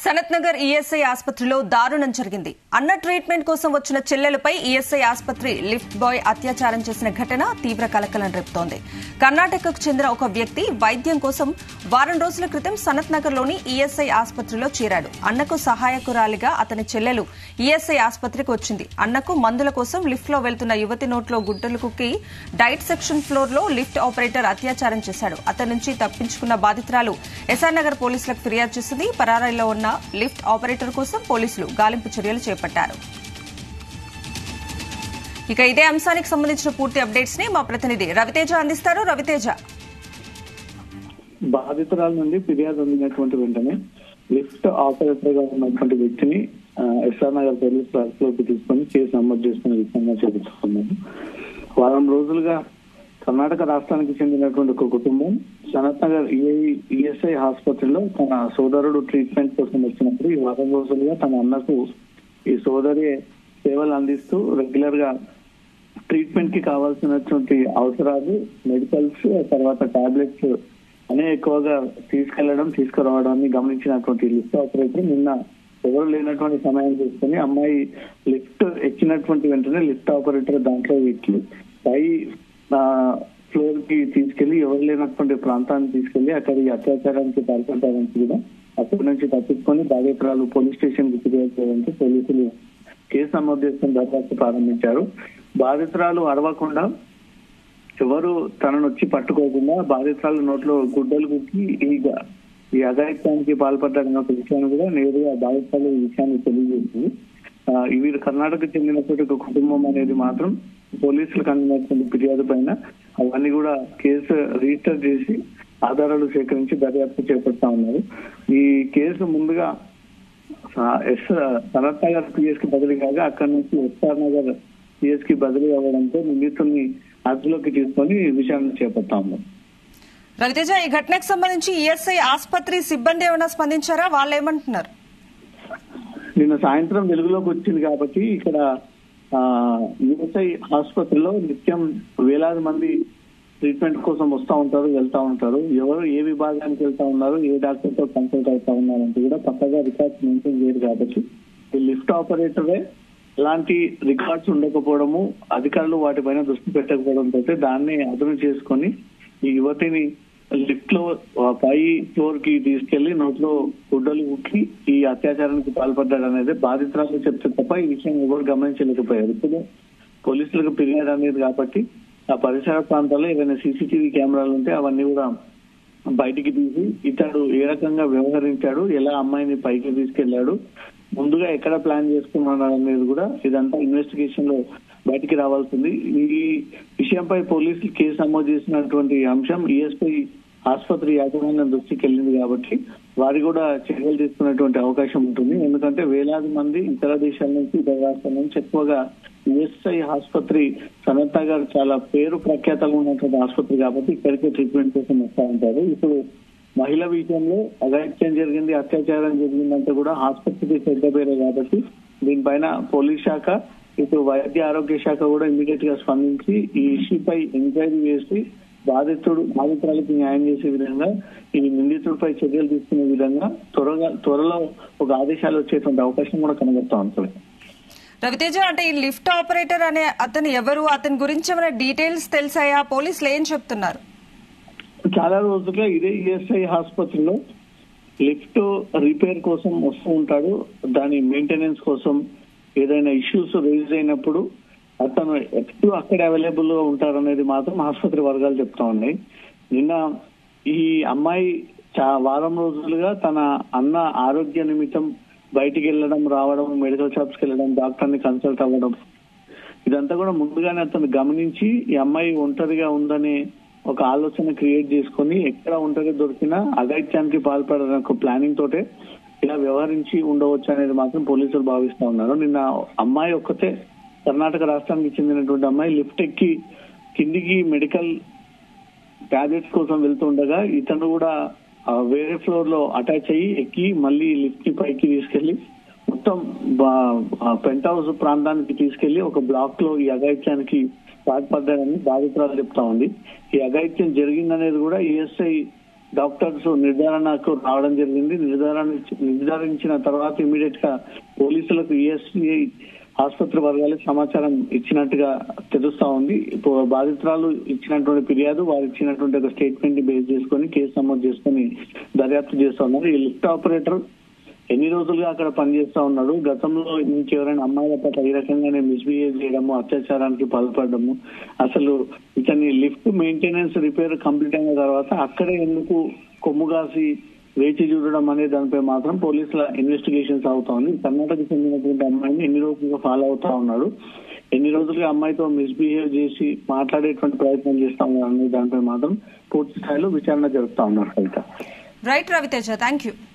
Sanath Nagar ESI ఆసుపత్రిలో దారుణం జరిగింది అన్న ట్రీట్మెంట్ కోసం వచ్చిన చెల్లెలపై ఈఎస్ఐ ఆసుపత్రి లిఫ్ట్ బాయ్ అత్యాచారం చేసిన ఘటన తీవ్ర కలకలం రేపుతోంది కర్ణాటకకు చెందిన ఒక వ్యక్తి వైద్యం కోసం వారం రోజుల క్రితం సనత్ నగర్లోని ఈఎస్ఐ ఆసుపత్రిలో చేరాడు అన్నకు సహాయకురాలిగా అతని చెల్లెలు ఈఎస్ఐ ఆసుపత్రికి వచ్చింది అన్నకు మందుల కోసం లిఫ్ట్ లో వెళ్తున్న యువతి నోట్లో గుడ్డలు కుక్కి డైట్ సెక్షన్ ఫ్లోర్ లో లిఫ్ట్ ఆపరేటర్ అత్యాచారం చేశాడు అతని నుంచి తప్పించుకున్న బాధితురాలు ఎస్ఆర్ నగర్ పోలీసులకు ఫిర్యాదు చేసింది పరారీలో ఉన్న లిఫ్ట్ ఆపరేటర్ కోసం పోలీసులు గాలింపు చర్యలు చేపట్టారు ఇక ఇదే అంశానికి సంబంధించిన పూర్తి అప్డేట్స్ ని మా ప్రతినిధి రవితేజ అందిస్తారు రవితేజ బాధితురాల నుండి ఫిర్యాదు అందినటువంటి వెంటనే లిఫ్ట్ ఆపరేటర్ గా ఉన్నటువంటి వ్యక్తిని ఎస్ఆర్ నగర్ పోలీస్ అదుపులోకి తీసుకొని కేసు నమోదు చేసుకునే విధంగా చేపట్టుకున్నారు వారం రోజులుగా కర్ణాటక రాష్ట్రానికి చెందినటువంటి ఒక కుటుంబం సనత్ నగర్ ఈఎస్ఐ ఆసుపత్రిలో తన సోదరుడు ట్రీట్మెంట్ కోసం వచ్చినప్పుడు ఈ వారం రోజులుగా తన అన్నకు ఈ సోదరి సేవలు అందిస్తూ రెగ్యులర్ గా ట్రీట్మెంట్ కి కావాల్సినటువంటి అవసరాలు మెడికల్స్ తర్వాత టాబ్లెట్స్ అనే ఎక్కువగా తీసుకెళ్లడం తీసుకురావడాన్ని గమనించినటువంటి లిఫ్ట్ ఆపరేటర్ నిన్న ఎవరు లేనటువంటి సమయం చూసుకొని అమ్మాయి లిఫ్ట్ ఎక్కినటువంటి వెంటనే లిఫ్ట్ ఆపరేటర్ దాంట్లో ఎక్కి పై ఫ్లోర్ కి తీసుకెళ్లి ఎవరు లేనటువంటి ప్రాంతాన్ని తీసుకెళ్లి అక్కడ ఈ అత్యాచారానికి పాల్పడడానికి కూడా అక్కడి నుంచి తప్పించుకొని బాధితురాలు పోలీస్ స్టేషన్ కి ఫిర్యాదు చేయడంతో పోలీసులు కేసు నమోదు చేసుకుని దరఖాస్తు ప్రారంభించారు బాధితురాలు అరవకుండా ఎవరు తనను వచ్చి పట్టుకోకుండా బాధితురాలు నోట్లో గుడ్డలు కుక్కి ఈ ఈ అఘాయిత్యానికి పాల్పడ్డారన్న ఒక విషయాన్ని కూడా నేరుగా బాధితురాలు ఈ విషయాన్ని తెలియజేసింది ఇవి కర్ణాటక చెందినటువంటి ఒక కుటుంబం అనేది మాత్రం పోలీసులకు అందినటువంటి ఫిర్యాదు పైన అవన్నీ కూడా కేసు రిజిస్టర్ చేసి ఆధారాలు సేకరించి దర్యాప్తు చేపడతా ఉన్నారు ఈ కేసు ముందుగా ఎస్ సనత్ నగర్ పిఎస్ కి బదిలీ కాగా అక్కడి నుంచి ఎస్ఆర్ నగర్ పిఎస్ కి బదిలీ అవ్వడంతో నిందితుల్ని అదుపులోకి తీసుకొని విచారణ చేపడతా ఉన్నాం రవితేజ ఈ ఘటనకు సంబంధించి ఈఎస్ఐ ఆసుపత్రి సిబ్బంది ఏమైనా స్పందించారా వాళ్ళు ఏమంటున్నారు నిన్న సాయంత్రం వెలుగులోకి వచ్చింది కాబట్టి ఇక్కడ యుఎస్ఐ ఆసుపత్రిలో నిత్యం వేలాది మంది ట్రీట్మెంట్ కోసం వస్తూ ఉంటారు వెళ్తా ఉంటారు ఎవరు ఏ విభాగానికి వెళ్తా ఉన్నారు ఏ డాక్టర్ తో కన్సల్ట్ అవుతా ఉన్నారంటే కూడా పక్కగా రికార్డ్స్ మెయింటైన్ చేయరు కాబట్టి ఈ లిఫ్ట్ ఆపరేటరే ఎలాంటి రికార్డ్స్ ఉండకపోవడము అధికారులు వాటిపైన దృష్టి పెట్టకపోవడంతో దాన్ని అదును చేసుకొని ఈ యువతిని లిఫ్ట్ లో పై ఫ్లోర్ కి తీసుకెళ్లి నోట్లో గుడ్డలు ఉక్కి ఈ అత్యాచారానికి పాల్పడ్డాడు అనేది బాధితురాలు చెప్తే తప్ప ఈ విషయం ఎవరు గమనించలేకపోయారు ఇప్పుడు పోలీసులకు ఫిర్యాదు అనేది కాబట్టి ఆ పరిసర ప్రాంతాల్లో ఏదైనా సీసీటీవీ కెమెరాలు ఉంటే అవన్నీ కూడా బయటికి తీసి ఇతడు ఏ రకంగా వ్యవహరించాడు ఎలా అమ్మాయిని పైకి తీసుకెళ్లాడు ముందుగా ఎక్కడ ప్లాన్ చేసుకున్నాడు అనేది కూడా ఇదంతా ఇన్వెస్టిగేషన్ లో బయటికి రావాల్సింది ఈ విషయంపై పోలీసులు కేసు నమోదు చేసినటువంటి అంశం ఈఎస్పై ఆసుపత్రి యాజమాన్యం దృష్టికి వెళ్ళింది కాబట్టి వారి కూడా చర్యలు తీసుకునేటువంటి అవకాశం ఉంటుంది ఎందుకంటే వేలాది మంది ఇతర దేశాల నుంచి ఇతర రాష్ట్రాల నుంచి ఎక్కువగా ఈఎస్ఐ ఆసుపత్రి సనత్ నగర్ చాలా పేరు ప్రఖ్యాతగా ఉన్నటువంటి ఆసుపత్రి కాబట్టి ఇక్కడికే ట్రీట్మెంట్ కోసం వస్తూ ఉంటారు ఇప్పుడు మహిళ విషయంలో అఘాయిత్యం జరిగింది అత్యాచారం జరిగిందంటే కూడా ఆసుపత్రికి చెడ్డ పేరే కాబట్టి దీనిపైన పోలీస్ శాఖ ఇటు వైద్య ఆరోగ్య శాఖ కూడా ఇమీడియట్ గా స్పందించి ఈ ఇష్యూపై ఎంక్వైరీ చేసి బాధితుడు బాధితురాలకి న్యాయం చేసే విధంగా ఈ నిందితుడిపై చర్యలు తీసుకునే విధంగా త్వరగా త్వరలో ఒక ఆదేశాలు వచ్చేటువంటి అవకాశం కూడా కనబడతా ఉంటుంది రవితేజ అంటే ఈ లిఫ్ట్ ఆపరేటర్ అనే అతను ఎవరు అతని గురించి ఏమైనా డీటెయిల్స్ తెలిసాయా పోలీసులు ఏం చెప్తున్నారు చాలా రోజులుగా ఇదే ఈఎస్ఐ ఆసుపత్రిలో లిఫ్ట్ రిపేర్ కోసం వస్తూ ఉంటాడు దాని మెయింటెనెన్స్ కోసం ఏదైనా ఇష్యూస్ రేజ్ అయినప్పుడు అతను ఎప్పుడు అక్కడ అవైలబుల్ గా ఉంటారనేది మాత్రం ఆసుపత్రి వర్గాలు చెప్తా ఉన్నాయి నిన్న ఈ అమ్మాయి వారం రోజులుగా తన అన్న ఆరోగ్య నిమిత్తం బయటికి వెళ్ళడం రావడం మెడికల్ షాప్స్కి వెళ్ళడం డాక్టర్ ని కన్సల్ట్ అవ్వడం ఇదంతా కూడా ముందుగానే అతను గమనించి ఈ అమ్మాయి ఒంటరిగా ఉందనే ఒక ఆలోచన క్రియేట్ చేసుకొని ఎక్కడ ఒంటరి దొరికినా అఘాయిత్యానికి పాల్పడని ఒక ప్లానింగ్ తోటే ఇలా వ్యవహరించి ఉండవచ్చు అనేది మాత్రం పోలీసులు భావిస్తా ఉన్నారు నిన్న అమ్మాయి ఒక్కతే కర్ణాటక రాష్ట్రానికి చెందినటువంటి అమ్మాయి లిఫ్ట్ ఎక్కి కిందికి మెడికల్ టాబ్లెట్స్ కోసం వెళ్తుండగా ఇతను కూడా వేరే ఫ్లోర్ లో అటాచ్ అయ్యి ఎక్కి మళ్ళీ లిఫ్ట్ ని పైకి తీసుకెళ్లి మొత్తం పెంట్ హౌస్ ప్రాంతానికి తీసుకెళ్లి ఒక బ్లాక్ లో ఈ అఘాయిత్యానికి పాల్పడ్డారని బాధితురాలు చెప్తా ఉంది ఈ అఘాయిత్యం జరిగిందనేది కూడా ఈఎస్ఐ డాక్టర్స్ నిర్ధారణకు రావడం జరిగింది నిర్ధారణ నిర్ధారించిన తర్వాత ఇమీడియట్ గా పోలీసులకు ఈఎస్ఐ ఆసుపత్రి వర్గాలకు సమాచారం ఇచ్చినట్టుగా తెలుస్తా ఉంది ఇప్పుడు బాధితురాలు ఇచ్చినటువంటి ఫిర్యాదు వారు ఇచ్చినటువంటి ఒక స్టేట్మెంట్ ని బేస్ చేసుకొని కేసు నమోదు చేసుకొని దర్యాప్తు చేస్తా ఉన్నారు ఈ లిఫ్ట్ ఆపరేటర్ ఎన్ని రోజులుగా అక్కడ పనిచేస్తా ఉన్నాడు గతంలో ఇంకెవరైనా అమ్మాయిల పట్ల ఈ రకంగానే మిస్బిహేవ్ చేయడము అత్యాచారానికి పాల్పడము అసలు ఇతని లిఫ్ట్ మెయింటెనెన్స్ రిపేర్ కంప్లీట్ అయిన తర్వాత అక్కడే ఎందుకు కొమ్ము కాసి వేచి చూడడం అనే దానిపై మాత్రం పోలీసుల ఇన్వెస్టిగేషన్ సాగుతా ఉంది కర్ణాటకకు చెందినటువంటి అమ్మాయిని ఎన్ని రోజులుగా ఫాలో అవుతా ఉన్నాడు ఎన్ని రోజులుగా అమ్మాయితో మిస్బిహేవ్ చేసి మాట్లాడేటువంటి ప్రయత్నం చేస్తా ఉన్నారు అనే దానిపై మాత్రం పూర్తి స్థాయిలో విచారణ జరుపుతా ఉన్నారు Kavitha right Raviteja thank you